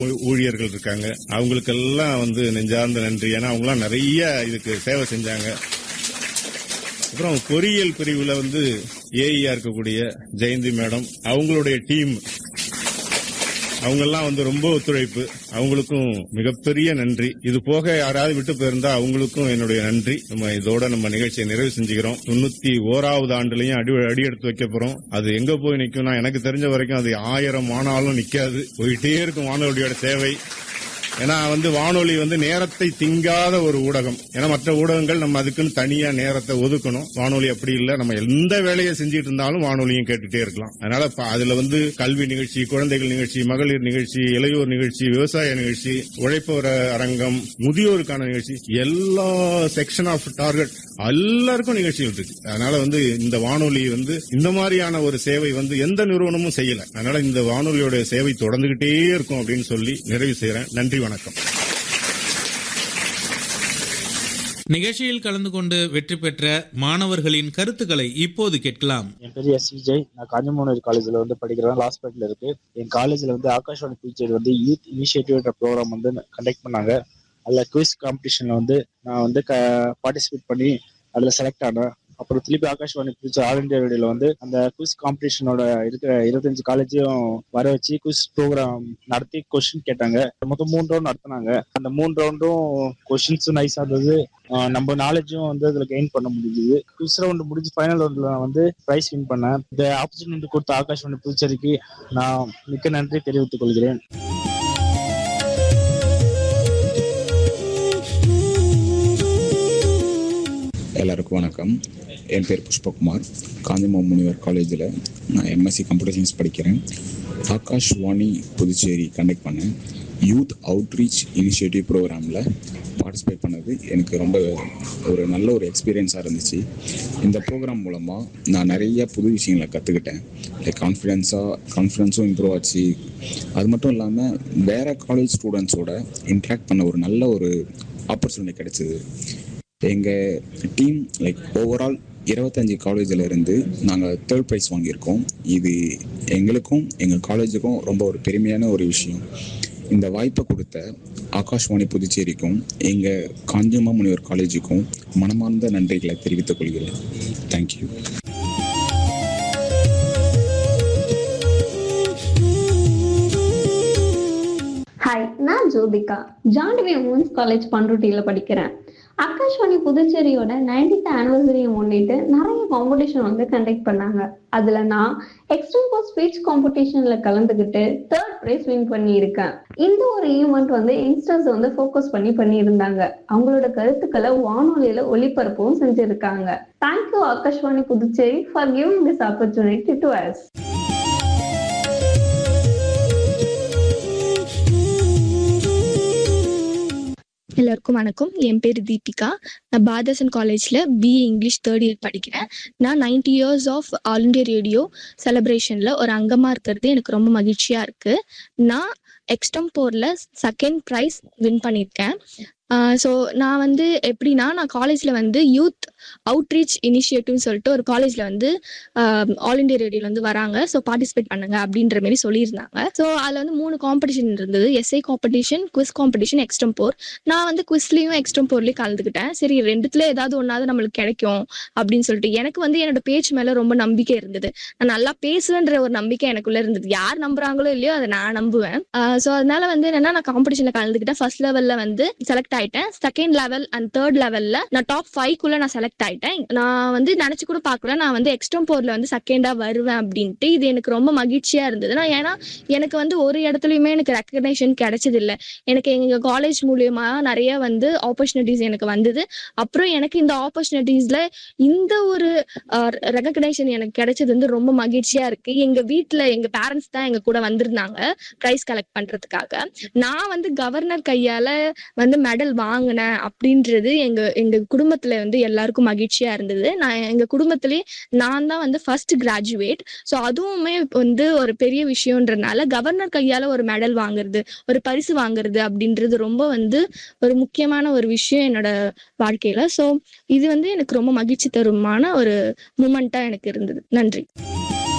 ஊ- ஊழியர்கள் இருக்காங்க அவங்களுக்கெல்லாம் வந்து நெஞ்சார்ந்த நன்றி ஏன்னா அவங்களாம் நிறைய இதுக்கு சேவை செஞ்சாங்க அப்புறம் பொறியியல் பிரிவுல வந்து ஏஇயா இருக்கக்கூடிய ஜெயந்தி மேடம் அவங்களுடைய டீம் அவங்கெல்லாம் வந்து ரொம்ப ஒத்துழைப்பு அவங்களுக்கும் மிகப்பெரிய நன்றி இது போக யாராவது விட்டு போயிருந்தா அவங்களுக்கும் என்னுடைய நன்றி நம்ம இதோட நம்ம நிகழ்ச்சியை நிறைவு செஞ்சுக்கிறோம் தொண்ணூத்தி ஓராவது ஆண்டுலயும் அடி அடி எடுத்து வைக்க போறோம் அது எங்க போய் நிக்கும்னா எனக்கு தெரிஞ்ச வரைக்கும் அது ஆயிரம் ஆனாலும் நிக்காது போயிட்டே இருக்கும் வானொலியோட சேவை ஏன்னா வந்து வானொலி வந்து நேரத்தை திங்காத ஒரு ஊடகம் ஏன்னா மற்ற ஊடகங்கள் நம்ம அதுக்குன்னு தனியா நேரத்தை ஒதுக்கணும் வானொலி அப்படி இல்ல நம்ம எந்த வேலையை செஞ்சுட்டு இருந்தாலும் வானொலியும் கேட்டுட்டே இருக்கலாம் அதனால ப- அதுல வந்து கல்வி நிகழ்ச்சி குழந்தைகள் நிகழ்ச்சி மகளிர் நிகழ்ச்சி இளையோர் நிகழ்ச்சி விவசாய நிகழ்ச்சி உழைப்பவர் அரங்கம் முதியோருக்கான நிகழ்ச்சி எல்லா செக்ஷன் ஆஃப் டார்கெட் எல்லாருக்கும் நிகழ்ச்சிகள் இருக்கு அதனால வந்து இந்த வானொலி வந்து இந்த மாதிரியான ஒரு சேவை வந்து எந்த நிறுவனமும் செய்யல அதனால இந்த வானொலியோட சேவை தொடர்ந்துகிட்டே இருக்கும் அப்படின்னு சொல்லி நிறைவு செய்யறேன் நன்றி வணக்கம் நிகழ்ச்சியில் கலந்து கொண்டு வெற்றி பெற்ற மாணவர்களின் கருத்துக்களை இப்போது கேட்கலாம் என் பேர் எஸ் விஜய் நான் காஞ்சிமோனூர் காலேஜில் வந்து படிக்கிறேன் லாஸ்பேட்டில் இருக்கு என் காலேஜில் வந்து ஆகாஷ்வாணி டீச்சர் வந்து யூத் இனிஷியேட்டிவ்ன்ற ப்ரோக்ராம் வந்து கண்டக்ட் பண்ணாங்க அதில் குவிஸ் காம்படிஷனில் வந்து நான் வந்து க பார்ட்டிசிபேட் பண்ணி அதில் செலக்ட் ஆனேன் அப்புறம் திருப்பி ஆகாஷ்வாணி டீச்சர் ஆல் இந்தியா ரேடியோவில் வந்து அந்த குவிஸ் காம்படிஷனோட இருக்கிற இருபத்தஞ்சு காலேஜையும் வர வச்சு குவிஸ் ப்ரோக்ராம் நடத்தி கொஸ்டின் கேட்டாங்க மொத்தம் மூணு ரவுண்ட் நடத்தினாங்க அந்த மூணு ரவுண்டும் கொஸ்டின்ஸும் நைஸாக இருந்தது ஆஹ் நம்ம நாலேஜும் வந்து அதில் கெயின் பண்ண முடிஞ்சுது குவிஸ் ரவுண்ட் முடிஞ்சு ஃபைனல் ரவுண்டில் நான் வந்து ப்ரைஸ் வின் பண்ணேன் இந்த ஆப்பர்ச்சுனிட்டி கொடுத்த ஆகாஷ்வாணி புதுச்சேரிக்கு நான் மிக்க நன்றி தெரிவித்துக் கொள்கிறேன் எல்லாருக்கும் வணக்கம் என் பேர் புஷ்பகுமார் காந்திமா முனிவர் காலேஜில் நான் எம்எஸ்சி கம்ப்யூட்டர் சயின்ஸ் படிக்கிறேன் ஆகாஷ்வாணி புதுச்சேரி கண்டக்ட் பண்ணேன் யூத் அவுட்ரீச் இனிஷியேட்டிவ் ப்ரோக்ராமில் பார்ட்டிசிபேட் பண்ணது எனக்கு ரொம்ப ஒரு நல்ல ஒரு எக்ஸ்பீரியன்ஸாக இருந்துச்சு இந்த ப்ரோக்ராம் மூலமாக நான் நிறைய புது விஷயங்களை கற்றுக்கிட்டேன் லைக் கான்ஃபிடென்ஸாக கான்ஃபிடென்ஸும் இம்ப்ரூவ் ஆச்சு அது மட்டும் இல்லாமல் வேறு காலேஜ் ஸ்டூடெண்ட்ஸோட இன்ட்ராக்ட் பண்ண ஒரு நல்ல ஒரு ஆப்பர்ச்சுனிட்டி கிடைச்சிது எங்கள் டீம் லைக் ஓவரால் இருபத்தஞ்சி காலேஜில் இருந்து நாங்கள் தேர்ட் ப்ரைஸ் வாங்கியிருக்கோம் இது எங்களுக்கும் எங்கள் காலேஜுக்கும் ரொம்ப ஒரு பெருமையான ஒரு விஷயம் இந்த வாய்ப்பை கொடுத்த ஆகாஷ்வாணி புதுச்சேரிக்கும் எங்கள் காஞ்சிமா முனிவர் காலேஜுக்கும் மனமார்ந்த நன்றிகளை தெரிவித்துக் கொள்கிறேன் தேங்க்யூ ஹாய் நான் ஜோதிகா ஜான்வி உமன்ஸ் காலேஜ் பண்ருட்டியில படிக்கிறேன் ஆகாஷ்வாணி புதுச்சேரியோட நைன்டீத் ஆனிவர்சரியை முன்னிட்டு நிறைய காம்படிஷன் வந்து கண்டக்ட் பண்ணாங்க அதுல நான் எக்ஸ்ட்ரீம் போஸ்ட் ஸ்பீச் காம்படிஷன்ல கலந்துக்கிட்டு தேர்ட் ப்ரைஸ் வின் பண்ணியிருக்கேன் இந்த ஒரு ஈவெண்ட் வந்து யங்ஸ்டர்ஸ் வந்து ஃபோக்கஸ் பண்ணி பண்ணியிருந்தாங்க அவங்களோட கருத்துக்களை வானொலியில ஒளிபரப்பவும் செஞ்சிருக்காங்க thank you Akashvani Puducherry for giving this opportunity to us எல்லாருக்கும் வணக்கம் என் பேர் தீபிகா நான் பாரதாசன் காலேஜில் பிஏ இங்கிலீஷ் தேர்ட் இயர் படிக்கிறேன் நான் ninety years of all India radio செலிப்ரேஷனில் ஒரு அங்கமாக இருக்கிறது எனக்கு ரொம்ப மகிழ்ச்சியாக இருக்குது நான் எக்ஸ்டம்போரில் செகண்ட் ப்ரைஸ் வின் பண்ணியிருக்கேன் ஸோ நான் வந்து எப்படின்னா நான் காலேஜில் வந்து யூத் அவுட்ரீச் இனிஷியேட்டிவ்னு சொல்லிட்டு ஒரு காலேஜில் வந்து ஆல் இண்டியா ரேடியோவில் வந்து வராங்க ஸோ பார்ட்டிசிபேட் பண்ணுங்க அப்படின்ற மாதிரி சொல்லியிருந்தாங்க ஸோ அதில் வந்து மூணு காம்படிஷன் இருந்தது essay competition quiz competition extempore நான் வந்து குவிஸ்லையும் எக்ஸ்டம்போர்லையும் கலந்துக்கிட்டேன் சரி ரெண்டுத்துல ஏதாவது ஒன்றாவது நம்மளுக்கு கிடைக்கும் அப்படின்னு சொல்லிட்டு எனக்கு வந்து என்னோட பேச்சு மேலே ரொம்ப நம்பிக்கை இருந்தது நான் நல்லா பேசுவேன்ற ஒரு நம்பிக்கை எனக்குள்ள இருந்தது யார் நம்புறாங்களோ இல்லையோ அதை நான் நம்புவேன் ஸோ அதனால வந்து என்னன்னா நான் காம்படிஷனில் கலந்துக்கிட்டேன் ஃபர்ஸ்ட் லெவலில் வந்து செலக்ட் ஆயிட்டேன் செகண்ட் லெவல் அண்ட் தேர்ட் லெவலில் நான் டாப் ஃபைவ்க்குள்ள நான் செலக்ட் ஆயிட்டேன் நான் வந்து நினச்சி கூட பார்க்கல நான் வந்து எக்ஸ்டம்போர்ல வந்து செகண்டாக வருவேன் அப்படின்ட்டு இது எனக்கு ரொம்ப மகிழ்ச்சியாக இருந்தது நான் ஏன்னா எனக்கு வந்து ஒரு இடத்துலையுமே எனக்கு ரெக்கக்னேஷன் கிடைச்சது இல்ல எனக்கு எங்க காலேஜ் மூலியமா நிறைய வந்து ஆப்பர்ச்சுனிட்டிஸ் எனக்கு வந்தது அப்புறம் எனக்கு இந்த ஆப்பர்ச்சுனிட்டிஸ்ல இந்த ஒரு ரெகக்னேஷன் எனக்கு கிடைச்சது வந்து ரொம்ப மகிழ்ச்சியா இருக்கு எங்க வீட்ல எங்க பேரண்ட்ஸ் தான் எங்க கூட வந்திருந்தாங்க ப்ரைஸ் கலெக்ட் பண்றதுக்காக நான் வந்து கவர்னர் கையால வந்து மெடல் வாங்கினேன் அப்படின்றது எங்க எங்க குடும்பத்துல வந்து எல்லாருக்கும் மகிழ்ச்சியா இருந்தது நான் எங்க குடும்பத்திலேயே நான் தான் வந்து ஃபர்ஸ்ட் கிராஜுவேட் ஸோ அதுவுமே வந்து ஒரு பெரிய விஷயம்ன்றனால கவர்னர் கையால ஒரு மெடல் வாங்குறது ஒரு பரிசு வாங்குறது அப்படின்றது ரொம்ப வந்து ஒரு முக்கியமான ஒரு விஷயம் என்னோட வாழ்க்கையில ஸோ இது வந்து எனக்கு ரொம்ப மகிழ்ச்சி தருமான ஒரு மூமெண்டா எனக்கு இருந்தது நன்றி